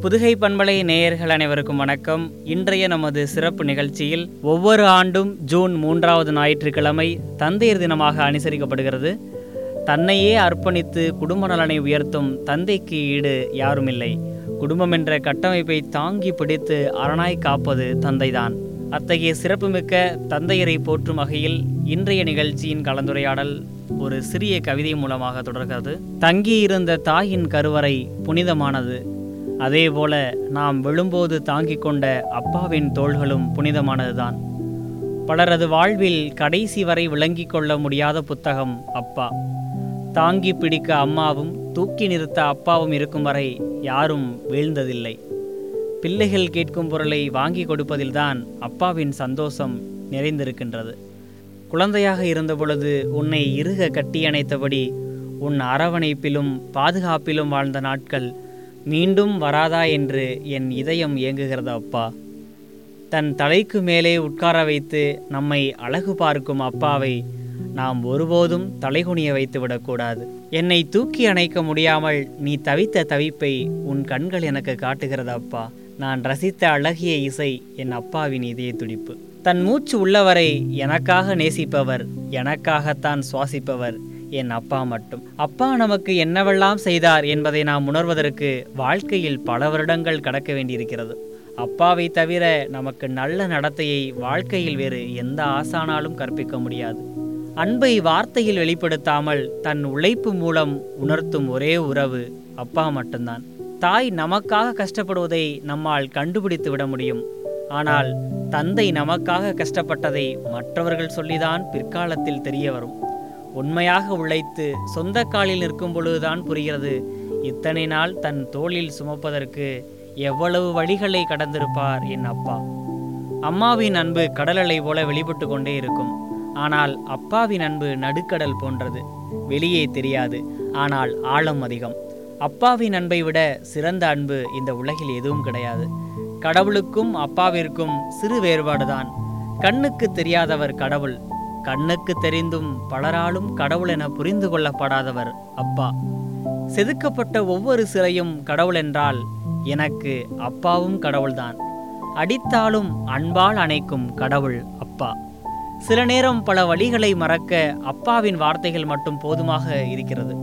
புதுகை பண்பலை நேயர்கள் அனைவருக்கும் வணக்கம் இன்றைய நமது சிறப்பு நிகழ்ச்சியில் ஒவ்வொரு ஆண்டும் ஜூன் மூன்றாவது ஞாயிற்றுக்கிழமை தந்தையர் தினமாக அனுசரிக்கப்படுகிறது தன்னையே அர்ப்பணித்து குடும்ப நலனை உயர்த்தும் தந்தைக்கு ஈடு யாருமில்லை குடும்பம் என்ற கட்டமைப்பை தாங்கி பிடித்து அரணாய் காப்பது தந்தைதான் அத்தகைய சிறப்புமிக்க தந்தையரை போற்றும் வகையில் இன்றைய நிகழ்ச்சியின் கலந்துரையாடல் ஒரு சிறிய கவிதை மூலமாக தொடர்கிறது தங்கியிருந்த தாயின் கருவறை புனிதமானது அதேபோல நாம் விழும்போது தாங்கிக் கொண்ட அப்பாவின் தோள்களும் புனிதமானதுதான் பலரது வாழ்வில் கடைசி வரை விளங்கிக் கொள்ள முடியாத புத்தகம் அப்பா தாங்கி பிடிக்க அம்மாவும் தூக்கி நிறுத்த அப்பாவும் இருக்கும் வரை யாரும் வீழ்ந்ததில்லை பிள்ளைகள் கேட்கும் பொருளை வாங்கி கொடுப்பதில்தான் அப்பாவின் சந்தோஷம் நிறைந்திருக்கின்றது குழந்தையாக இருந்தபொழுது உன்னை இறுக கட்டியணைத்தபடி உன் அரவணைப்பிலும் பாதுகாப்பிலும் வாழ்ந்த நாட்கள் மீண்டும் வராதா என்று என் இதயம் ஏங்குகிறது அப்பா தன் தலைக்கு மேலே உட்கார வைத்து நம்மை அழகு பார்க்கும் அப்பாவை நாம் ஒருபோதும் தலைகுனிய வைத்து விடக்கூடாது என்னை தூக்கி அணைக்க முடியாமல் நீ தவித்த தவிப்பை உன் கண்கள் எனக்கு காட்டுகிறது அப்பா நான் ரசித்த அழகிய இசை என் அப்பாவின் இதய துடிப்பு தன் மூச்சு உள்ளவரை எனக்காக நேசிப்பவர் எனக்காகத்தான் சுவாசிப்பவர் என் அப்பா மட்டும் அப்பா நமக்கு என்னவெல்லாம் செய்தார் என்பதை நாம் உணர்வதற்கு வாழ்க்கையில் பல வருடங்கள் கடக்க வேண்டியிருக்கிறது அப்பாவை தவிர நமக்கு நல்ல நடத்தையை வாழ்க்கையில் வேறு எந்த ஆசானாலும் கற்பிக்க முடியாது அன்பை வார்த்தையில் வெளிப்படுத்தாமல் தன் உழைப்பு மூலம் உணர்த்தும் ஒரே உறவு அப்பா மட்டும்தான் தாய் நமக்காக கஷ்டப்படுவதை நம்மால் கண்டுபிடித்து விட முடியும் ஆனால் தந்தை நமக்காக கஷ்டப்பட்டதை மற்றவர்கள் சொல்லிதான் பிற்காலத்தில் தெரிய வரும் உண்மையாக உழைத்து சொந்த காலில் நிற்கும் பொழுதுதான் புரிகிறது இத்தனை நாள் தன் தோளில் சுமப்பதற்கு எவ்வளவு வழிகளை கடந்திருப்பார் என் அப்பா அம்மாவின் அன்பு கடலலை போல வெளிப்பட்டு கொண்டே இருக்கும் ஆனால் அப்பாவின் அன்பு நடுக்கடல் போன்றது வெளியே தெரியாது ஆனால் ஆழம் அதிகம் அப்பாவின் அன்பை விட சிறந்த அன்பு இந்த உலகில் எதுவும் கிடையாது கடவுளுக்கும் அப்பாவிற்கும் சிறு வேறுபாடுதான் கண்ணுக்கு தெரியாதவர் கடவுள் கண்ணுக்கு தெரிந்தும் பலராலும் கடவுள் என புரிந்து கொள்ளப்படாதவர் அப்பா செதுக்கப்பட்ட ஒவ்வொரு சிலையும் கடவுள் என்றால் எனக்கு அப்பாவும் கடவுள்தான் அடித்தாலும் அன்பால் அணைக்கும் கடவுள் அப்பா சில நேரம் பல வழிகளை மறக்க அப்பாவின் வார்த்தைகள் மட்டும் போதுமாக இருக்கிறது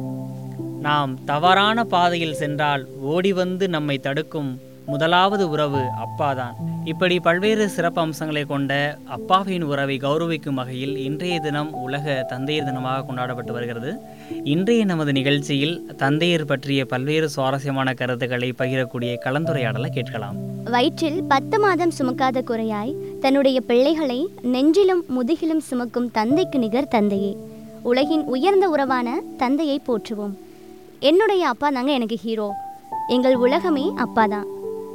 நாம் தவறான பாதையில் சென்றால் ஓடி வந்து நம்மை தடுக்கும் முதலாவது உறவு அப்பாதான் இப்படி பல்வேறு சிறப்பு அம்சங்களை கொண்ட அப்பாவின் உறவை கௌரவிக்கும் வகையில் இன்றைய தினம் உலக தந்தையர் தினமாக கொண்டாடப்பட்டு வருகிறது இன்றைய நமது நிகழ்ச்சியில் தந்தையர் பற்றிய பல்வேறு சுவாரஸ்யமான கருத்துக்களை பகிரக்கூடிய கலந்துரையாடலை கேட்கலாம் வயிற்றில் பத்து மாதம் சுமக்காத குறையாய் தன்னுடைய பிள்ளைகளை நெஞ்சிலும் முதுகிலும் சுமக்கும் தந்தைக்கு நிகர் தந்தையே உலகின் உயர்ந்த உறவான தந்தையை போற்றுவோம் என்னுடைய அப்பா தாங்க எனக்கு ஹீரோ எங்கள் உலகமே அப்பா தான்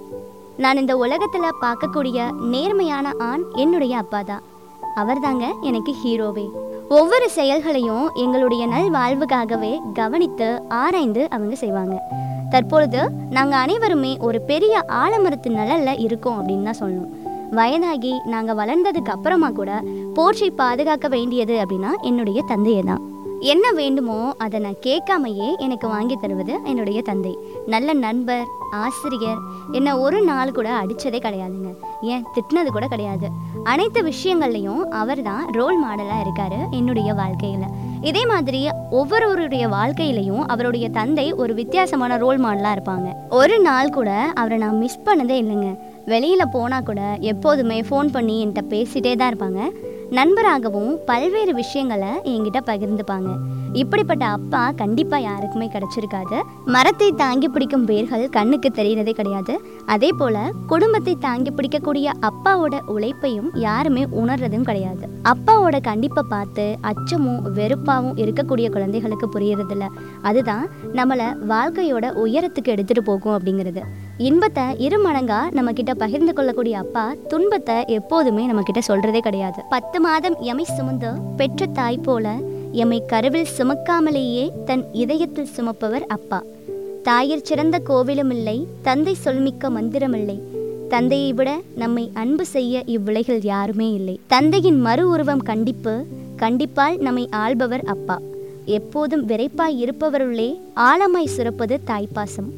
நான் இந்த உலகத்தில் பார்க்கக்கூடிய நேர்மையான ஆண் என்னுடைய அப்பா தான் அவர் தாங்க எனக்கு ஹீரோவே ஒவ்வொரு செயல்களையும் எங்களுடைய நல் வாழ்வுக்காகவே கவனித்து ஆராய்ந்து அவங்க செய்வாங்க தற்பொழுது நாங்கள் அனைவருமே ஒரு பெரிய ஆலமரத்து நிழல்ல இருக்கோம் அப்படின்னு தான் சொல்லணும் வயதாகி நாங்கள் வளர்ந்ததுக்கு அப்புறமா கூட போற்றி பாதுகாக்க வேண்டியது அப்படின்னா என்னுடைய தந்தையை தான் என்ன வேண்டுமோ அதை நான் கேட்காமையே எனக்கு வாங்கி தருவது என்னுடைய தந்தை நல்ல நண்பர் ஆசிரியர் என்னை ஒரு நாள் கூட அடித்ததே கிடையாதுங்க ஏன் திட்டினது கூட கிடையாது அனைத்து விஷயங்கள்லையும் அவர் தான் ரோல் மாடலாக இருக்காரு என்னுடைய வாழ்க்கையில் இதே மாதிரி ஒவ்வொருவருடைய வாழ்க்கையிலையும் அவருடைய தந்தை ஒரு வித்தியாசமான ரோல் மாடலாக இருப்பாங்க ஒரு நாள் கூட அவரை நான் மிஸ் பண்ணதே இல்லைங்க வெளியில் போனால் கூட எப்போதுமே ஃபோன் பண்ணி என்கிட்ட பேசிகிட்டே தான் இருப்பாங்க நண்பராகவும் பல்வேறு விஷயங்களை என்கிட்ட பகிர்ந்துப்பாங்க இப்படிப்பட்ட அப்பா கண்டிப்பாக யாருக்குமே கிடைச்சிருக்காது மரத்தை தாங்கி பிடிக்கும் வேர்கள் கண்ணுக்கு தெரியறதே கிடையாது அதே போல் குடும்பத்தை தாங்கி பிடிக்கக்கூடிய அப்பாவோட உழைப்பையும் யாருமே உணர்றதும் கிடையாது அப்பாவோட கண்டிப்பை பார்த்து அச்சமும் வெறுப்பாகவும் இருக்கக்கூடிய குழந்தைகளுக்கு புரியறதில்ல அதுதான் நம்மளை வாழ்க்கையோட உயரத்துக்கு எடுத்துகிட்டு போகும் அப்படிங்கிறது இன்பத்தை இரு மடங்கா நம்ம கிட்ட பகிர்ந்து கொள்ளக்கூடிய அப்பா துன்பத்தை எப்போதுமே நம்ம கிட்ட சொல்றதே கிடையாது பத்து மாதம் எமை சுமந்து பெற்ற தாய் போல எம்மை கருவில் சுமக்காமலேயே தன் இதயத்தில் சுமப்பவர் அப்பா தாயிற் சிறந்த கோவிலும் இல்லை தந்தை சொல்மிக்க மந்திரமில்லை தந்தையை விட நம்மை அன்பு செய்ய இவ்வுலகில் யாருமே இல்லை தந்தையின் மறு உருவம் கண்டிப்பு கண்டிப்பால் நம்மை ஆள்பவர் அப்பா எப்போதும் விரைப்பாய் இருப்பவருள்ளே ஆழமாய் சுரப்பது தாய்ப்பாசம்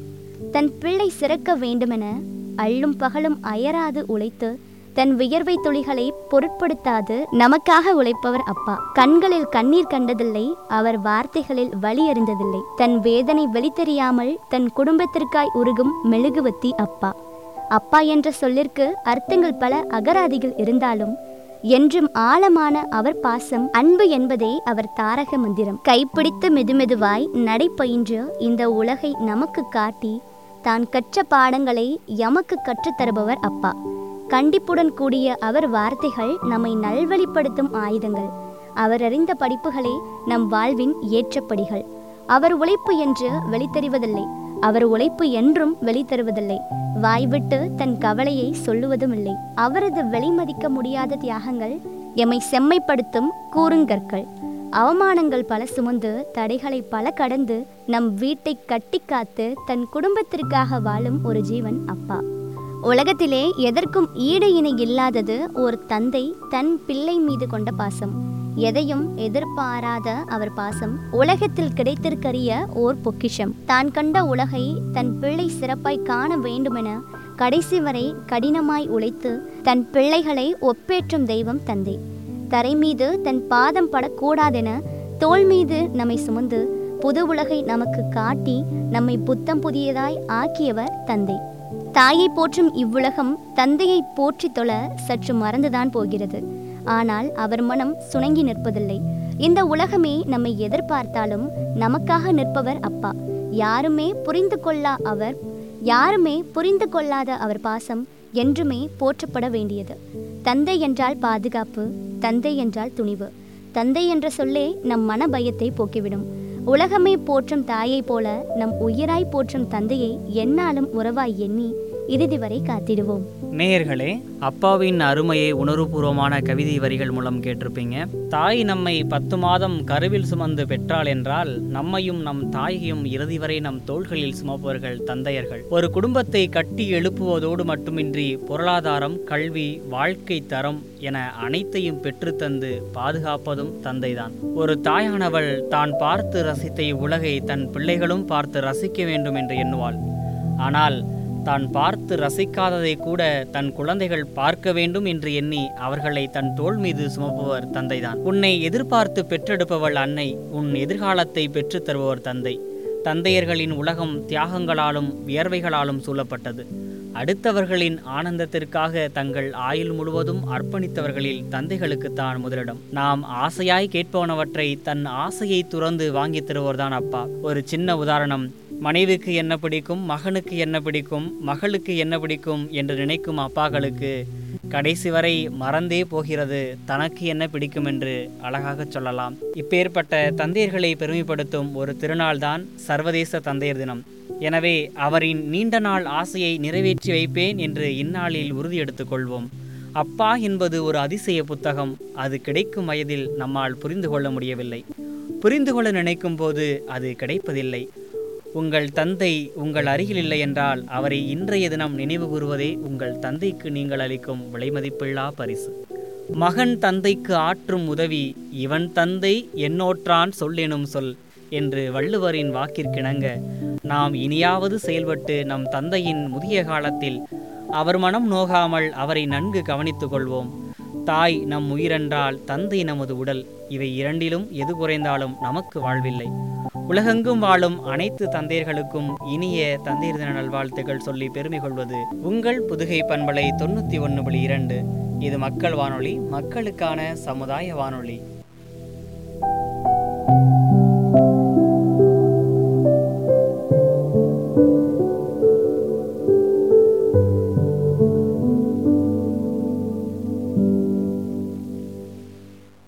தன் பிள்ளை சிறக்க வேண்டுமென அள்ளும் பகலும் அயராது உழைத்து தன் வியர்வை துளிகளை பொருட்படுத்தாது நமக்காக உழைப்பவர் அப்பா கண்களில் கண்ணீர் கண்டதில்லை அவர் வார்த்தைகளில் வலி அறிந்ததில்லை தன் வேதனை வெளித்தெரியாமல் தன் குடும்பத்திற்காய் உருகும் மெழுகுவத்தி அப்பா அப்பா என்ற சொல்லிற்கு அர்த்தங்கள் பல அகராதிகள் இருந்தாலும் என்றும் ஆழமான அவர் பாசம் அன்பு என்பதே அவர் தாரக மந்திரம் கைப்பிடித்து மெதுமெதுவாய் நடைபயின்று இந்த உலகை நமக்கு காட்டி தான் கற்ற பாடங்களை எமக்கு கற்றுத்தருபவர் அப்பா கண்டிப்புடன் கூடிய அவர் வார்த்தைகள் நம்மை நல்வழிப்படுத்தும் ஆயுதங்கள் அவர் அறிந்த படிப்புகளே நம் வாழ்வின் ஏற்றப்படிகள் அவர் உழைப்பு என்று வெளித்தெரிவதில்லை அவர் உழைப்பு என்றும் வெளித்தருவதில்லை வாய்விட்டு தன் கவலையை சொல்லுவதும் இல்லை அவரது வெளிமதிக்க முடியாத தியாகங்கள் எம்மை செம்மைப்படுத்தும் கூறுங்கற்கள் அவமானங்கள் பல சுமந்து தடைகளை பல கடந்து நம் வீட்டை கட்டி காத்து தன் குடும்பத்திற்காக வாழும் ஒரு ஜீவன் அப்பா உலகத்திலே எதற்கும் ஈடு இணை இல்லாதது ஒரு தந்தை தன் பிள்ளை மீது கொண்ட பாசம் எதையும் எதிர்பாராத அவர் பாசம் உலகத்தில் கிடைத்திருக்கரிய ஓர் பொக்கிஷம் தான் கண்ட உலகை தன் பிள்ளை சிறப்பாய் காண வேண்டுமென கடைசி வரை கடினமாய் உழைத்து தன் பிள்ளைகளை ஒப்பேற்றும் தெய்வம் தந்தை தரை மீது தன் பாதம் படக்கூடாதென தோள் மீது நம்மை சுமந்து புது உலகை நமக்கு காட்டி நம்மை புத்தம் புதியதாய் ஆக்கியவர் தந்தை தாயை போற்றும் இவ்வுலகம் தந்தையை போற்றி தொழ சற்று மறந்துதான் போகிறது ஆனால் அவர் மனம் சுணங்கி நிற்பதில்லை இந்த உலகமே நம்மை எதிர்பார்த்தாலும் நமக்காக நிற்பவர் அப்பா யாருமே புரிந்து கொள்ளா அவர் யாருமே புரிந்து கொள்ளாத அவர் பாசம் என்றுமே போற்றப்பட வேண்டியது தந்தை என்றால் பாதுகாப்பு தந்தை என்றால் துணிவு தந்தை என்ற சொல்லே நம் மன பயத்தை போக்கிவிடும் உலகமே போற்றும் தாயைப் போல நம் உயிராய் போற்றும் தந்தையை எந்நாளும் உறவாய் எண்ணி இறுதி வரை காத்திடுவோம் நேயர்களே அப்பாவின் அருமையை உணர்வுபூர்வமான கவிதை வரிகள் மூலம் கேட்டிருப்பீங்க தாய் நம்மை பத்து மாதம் கருவில் சுமந்து பெற்றாள் என்றால் நம்மையும் நம் தாயையும் இறுதி வரை நம் தோள்களில் சுமப்பவர்கள் தந்தையர்கள் ஒரு குடும்பத்தை கட்டி எழுப்புவதோடு மட்டுமின்றி பொருளாதாரம் கல்வி வாழ்க்கை தரம் என அனைத்தையும் பெற்றுத்தந்து பாதுகாப்பதும் தந்தைதான் ஒரு தாயானவள் தான் பார்த்து ரசித்த இவ்வுலகை தன் பிள்ளைகளும் பார்த்து ரசிக்க வேண்டும் என்று எண்ணுவாள் ஆனால் தான் பார்த்து ரசிக்காததை கூட தன் குழந்தைகள் பார்க்க வேண்டும் என்று எண்ணி அவர்களை தன் தோள் மீது சுமப்பவர் தந்தைதான் உன்னை எதிர்பார்த்து பெற்றெடுப்பவள் அன்னை உன் எதிர்காலத்தை பெற்றுத் தருபவர் தந்தை தந்தையர்களின் உலகம் தியாகங்களாலும் வியர்வைகளாலும் சூழப்பட்டது அடுத்தவர்களின் ஆனந்தத்திற்காக தங்கள் ஆயுள் முழுவதும் அர்ப்பணித்தவர்களில் தந்தைகளுக்குத்தான் முதலிடம் நாம் ஆசையாய் கேட்பவனவற்றை தன் ஆசையை துறந்து வாங்கித் தருவோர்தான் அப்பா ஒரு சின்ன உதாரணம் மனைவிக்கு என்ன பிடிக்கும் மகனுக்கு என்ன பிடிக்கும் மகளுக்கு என்ன பிடிக்கும் என்று நினைக்கும் அப்பாக்களுக்கு கடைசி வரை மறந்தே போகிறது தனக்கு என்ன பிடிக்கும் என்று அழகாக சொல்லலாம் இப்பேற்பட்ட தந்தையர்களை பெருமைப்படுத்தும் ஒரு திருநாள்தான் சர்வதேச தந்தையர் தினம் எனவே அவரின் நீண்ட நாள் ஆசையை நிறைவேற்றி வைப்பேன் என்று இந்நாளில் உறுதி எடுத்துக் கொள்வோம் அப்பா என்பது ஒரு அதிசய புத்தகம் அது கிடைக்கும் வயதில் நம்மால் புரிந்து கொள்ள முடியவில்லை புரிந்து கொள்ள நினைக்கும் போது அது கிடைப்பதில்லை உங்கள் தந்தை உங்கள் அருகில் இல்லை என்றால் அவரை இன்றைய தினம் நினைவு கூறுவதே உங்கள் தந்தைக்கு நீங்கள் அளிக்கும் விலைமதிப்பில்லா பரிசு மகன் தந்தைக்கு ஆற்றும் உதவி இவன் தந்தை என்னோற்றான் சொல்லெனும் சொல் என்று வள்ளுவரின் வாக்கிற்கிணங்க நாம் இனியாவது செயல்பட்டு நம் தந்தையின் முதிய காலத்தில் அவர் மனம் நோகாமல் அவரை நன்கு கவனித்துக் கொள்வோம் தாய் நம் உயிரென்றால் தந்தை நமது உடல் இவை இரண்டிலும் எது குறைந்தாலும் நமக்கு வாழ்வில்லை உலகெங்கும் வாழும் அனைத்து தந்தையர்களுக்கும் இனிய தந்தையர் தின நல்வாழ்த்துக்கள் சொல்லி பெருமை கொள்வது உங்கள் புதுகை பண்பலை தொண்ணூற்றி ஒன்று புள்ளி இரண்டு இது மக்கள் வானொலி மக்களுக்கான சமுதாய வானொலி